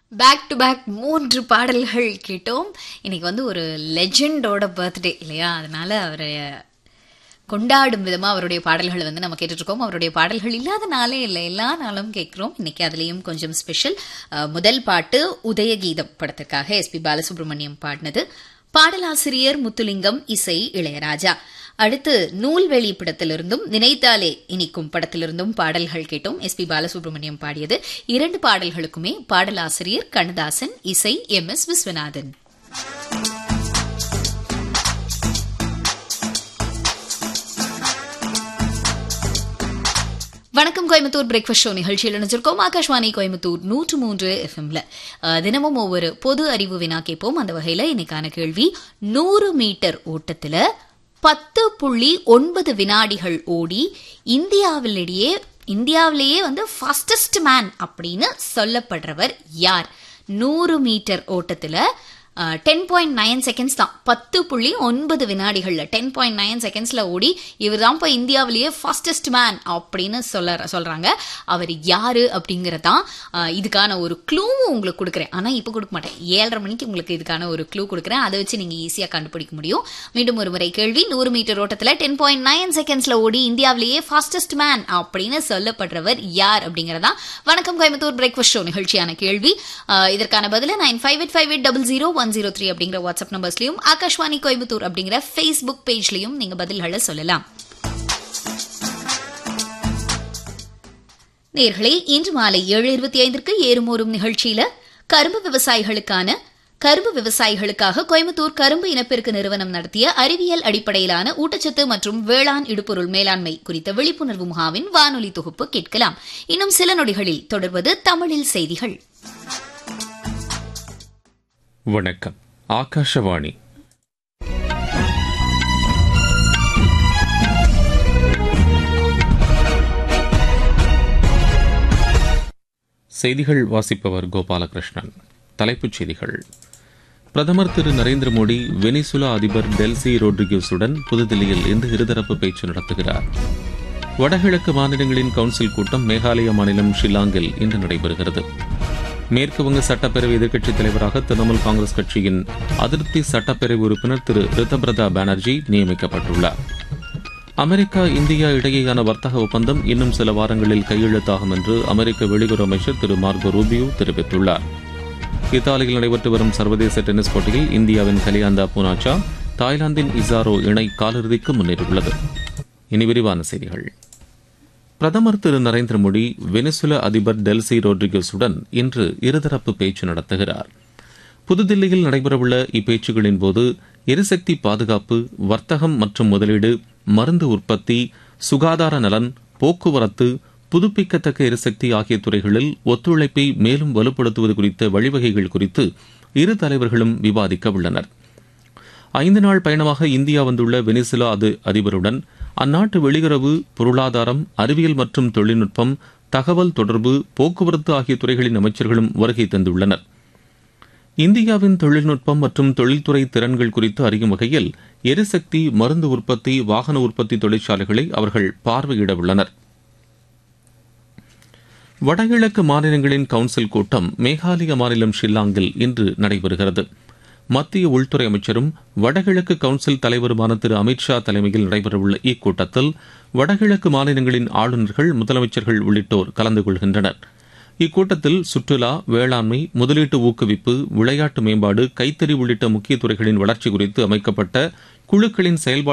back to back மூன்று பாடல்கள் கேட்டோம் இன்னைக்கு வந்து ஒரு லெஜெண்டோட பர்த்டே இல்லையா அதனால அவரை கொண்டாடும் விதமாக அவருடைய பாடல்கள் வந்து நம்ம கேட்டுட்ருக்கோம் அவருடைய பாடல்கள் இல்லாத நாளே இல்லை எல்லா நாளும் கேட்குறோம் இன்னைக்கு அதுலேயும் கொஞ்சம் ஸ்பெஷல் முதல் பாட்டு உதயகீதம் படத்திற்காக எஸ்பி பாலசுப்ரமணியம் பாடினது பாடலாசிரியர் முத்துலிங்கம் இசை இளையராஜா அடுத்து நூல்வெளி படத்திலிருந்தும் நினைத்தாலே இனிக்கும் படத்திலிருந்தும் பாடல்கள் கேட்டோம் எஸ் பி பாலசுப்ரமணியம் பாடியது இரண்டு பாடல்களுக்குமே பாடலாசிரியர் கண்ணதாசன் இசை எம் எஸ் விஸ்வநாதன் வணக்கம் கோயம்புத்தூர் பிரேக்ஃபாஸ்ட் ஷோ நிகழ்ச்சியில் நினைச்சிருக்கோம் ஆகாஷ்வாணி கோயம்புத்தூர் நூற்று மூன்று எஃப்எம்ல தினமும் ஒவ்வொரு பொது அறிவு வினா கேட்போம் அந்த வகையில இன்னைக்கான கேள்வி நூறு மீட்டர் ஓட்டத்துல பத்து புள்ளி ஒன்பது வினாடிகள் ஓடி இந்தியாவிலேயே இந்தியாவிலேயே வந்து ஃபாஸ்டஸ்ட் மேன் அப்படின்னு சொல்லப்படுறவர் யார் நூறு மீட்டர் ஓட்டத்துல டென் பாயிண்ட் நைன் செகண்ட்ஸ் தான் பத்து புள்ளி ஒன்பது வினாடிகளில் டென் பாயிண்ட் நைன் செகண்ட்ஸில் ஓடி இவர் தான் இப்போ இந்தியாவிலேயே ஃபாஸ்டஸ்ட் மேன் அப்படின்னு சொல்ல சொல்கிறாங்க அவர் யார் அப்படிங்கிறதான் இதுக்கான ஒரு க்ளூவும் உங்களுக்கு கொடுக்குறேன் ஆனால் இப்போ கொடுக்க மாட்டேன் ஏழரை மணிக்கு உங்களுக்கு இதுக்கான ஒரு க்ளூ கொடுக்குறேன் அதை வச்சு நீங்கள் ஈஸியாக கண்டுபிடிக்க முடியும் மீண்டும் ஒரு முறை கேள்வி நூறு மீட்டர் ஓட்டத்தில் டென் பாயிண்ட் நைன் செகண்ட்ஸில் ஓடி இந்தியாவிலேயே ஃபாஸ்டஸ்ட் மேன் அப்படின்னு சொல்லப்படுறவர் யார் அப்படிங்கிறதா வணக்கம் கோயம்புத்தூர் பிரேக்ஃபாஸ்ட் ஷோ நிகழ்ச்சியான கேள்வி இதற்கான பதில nine five eight five eight double zero one zero three அப்படிங்கிற வாட்ஸ்அப் நம்பர்ஸ்லையும் ஆகாஷ்வாணி கோயம்புத்தூர் அப்படிங்கிற ஃபேஸ்புக் பேஜ்லையும் நீங்க பதில்களை சொல்லலாம் நேர்களை இன்று மாலை ஏழு இருபத்தி ஐந்திற்கு ஏறுமோறும் நிகழ்ச்சியில கரும்பு விவசாயிகளுக்கான கரும்பு விவசாயிகளுக்காக கோயம்புத்தூர் கரும்பு இனப்பெருக்கு நிறுவனம் நடத்திய அறிவியல் அடிப்படையிலான ஊட்டச்சத்து மற்றும் வேளாண் இடுபொருள் மேலாண்மை குறித்த விழிப்புணர்வு முகாமின் வானொலி தொகுப்பு கேட்கலாம் இன்னும் சில நொடிகளில் தொடர்வது தமிழில் செய்திகள் வணக்கம் ஆகாஷவாணி செய்திகள் வாசிப்பவர் கோபாலகிருஷ்ணன் தலைப்புச் செய்திகள் பிரதமர் திரு நரேந்திர மோடி வெனிசுலா அதிபர் டெல்சி ரோட்ரிகியூஸுடன் புதுதில்லியில் இன்று இருதரப்பு பேச்சு நடத்துகிறார் வடகிழக்கு மாநிலங்களின் கவுன்சில் கூட்டம் மேகாலய மாநிலம் ஷில்லாங்கில் இன்று நடைபெறுகிறது மேற்குவங்க சட்டப்பேரவை எதிர்க்கட்சித் தலைவராக திரிணாமுல் காங்கிரஸ் கட்சியின் அதிருப்தி சட்டப்பேரவை உறுப்பினர் திரு ரிதபிரதா பானர்ஜி நியமிக்கப்பட்டுள்ளார் அமெரிக்கா இந்தியா இடையேயான வர்த்தக ஒப்பந்தம் இன்னும் சில வாரங்களில் கையெழுத்தாகும் என்று அமெரிக்க வெளியுறவு அமைச்சர் திரு மார்கோ ரூபியோ தெரிவித்துள்ளார் இத்தாலியில் நடைபெற்று வரும் சர்வதேச டென்னிஸ் போட்டியில் இந்தியாவின் கலியாந்தா பூனாச்சா தாய்லாந்தின் இசாரோ இணை காலிறுதிக்கு முன்னேறியுள்ளது இனி விரிவான செய்திகள் பிரதமர் திரு நரேந்திர மோடி வெனிசுலா அதிபர் டெல்சி ரோட்ரிகஸுடன் இன்று இருதரப்பு பேச்சு நடத்துகிறார் புதுதில்லியில் நடைபெறவுள்ள இப்பேச்சுகளின் போது எரிசக்தி பாதுகாப்பு வர்த்தகம் மற்றும் முதலீடு மருந்து உற்பத்தி சுகாதார நலன் போக்குவரத்து புதுப்பிக்கத்தக்க எரிசக்தி ஆகிய துறைகளில் ஒத்துழைப்பை மேலும் வலுப்படுத்துவது குறித்த வழிவகைகள் குறித்து இரு தலைவர்களும் விவாதிக்க உள்ளனர் ஐந்து நாள் பயணமாக இந்தியா வந்துள்ள வெனிசுலா அது அதிபருடன் அந்நாட்டு வெளியுறவு பொருளாதாரம் அறிவியல் மற்றும் தொழில்நுட்பம் தகவல் தொடர்பு போக்குவரத்து ஆகிய துறைகளின் அமைச்சர்களும் வருகை தந்துள்ளனர் இந்தியாவின் தொழில்நுட்பம் மற்றும் தொழில்துறை திறன்கள் குறித்து அறியும் வகையில் எரிசக்தி மருந்து உற்பத்தி வாகன உற்பத்தி தொழிற்சாலைகளை அவர்கள் பார்வையிட உள்ளனர் வடகிழக்கு மாநிலங்களின் கவுன்சில் கூட்டம் மேகாலய மாநிலம் ஷில்லாங்கில் இன்று நடைபெறுகிறது மத்திய உள்துறை அமைச்சரும் வடகிழக்கு கவுன்சில் தலைவருமான திரு அமித்ஷா தலைமையில் நடைபெறவுள்ள இக்கூட்டத்தில் வடகிழக்கு மாநிலங்களின் ஆளுநர்கள் முதலமைச்சர்கள் உள்ளிட்டோர் கலந்து கொள்கின்றனர் இக்கூட்டத்தில் சுற்றுலா வேளாண்மை முதலீட்டு ஊக்குவிப்பு விளையாட்டு மேம்பாடு கைத்தறி உள்ளிட்ட முக்கிய துறைகளின் வளர்ச்சி குறித்து அமைக்கப்பட்ட குழுக்களின் செயல்பாடு